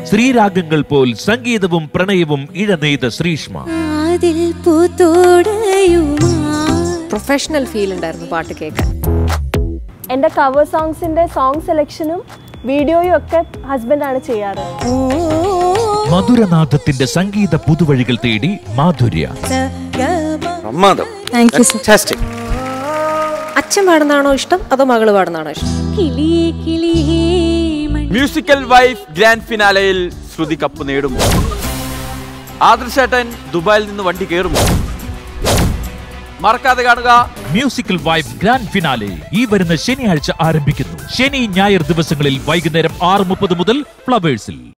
ശ്രീരാഗങ്ങൾ പോൽ സംഗീതവും പ്രണയവും ഇഴനെയ്ത ശ്രീഷ്മ അതിൽ പൂത്തോടയുമാ പ്രൊഫഷണൽ ഫീൽ ഉണ്ടായിരുന്നു പാട്ട് കേൾക്കാൻ എൻ്റെ കവർ സോങ്സിൻ്റെ സോങ് സെലക്ഷനും വീഡിയോയും ഒക്കെ ഹസ്ബൻഡാണ് ചെയ്യാറ് മധുരനാഥത്തിന്റെ സംഗീത പുതുവഴികൾ തേടി മാധുര്യ പ്രമാദം Thank you, sir. Fantastic. അച്ഛൻ പാടുന്നതാണോ ഇഷ്ടം അതോ മകള് പാടുന്നതാണോ ഇഷ്ടം കിളിയേ കിളിയേ മണി മ്യൂസിക്കൽ വൈഫ് ഗ്രാൻഡ് ഫിനാലയിൽ ശ്രുതി കപ്പ് നേടുമോ ആദർശേട്ടൻ ദുബായിൽ നിന്ന് വണ്ടി കയറുമോ മറക്കാതെ കാണുക മ്യൂസിക്കൽ വൈഫ് ഗ്രാൻഡ് ഫിനാലെ ഈ വരുന്ന ശനിയാഴ്ച ആരംഭിക്കുന്നു ശനി ഞായർ ദിവസങ്ങളിൽ വൈകുന്നേരം ആറ് മുപ്പത് മുതൽ ഫ്ലവേഴ്സിൽ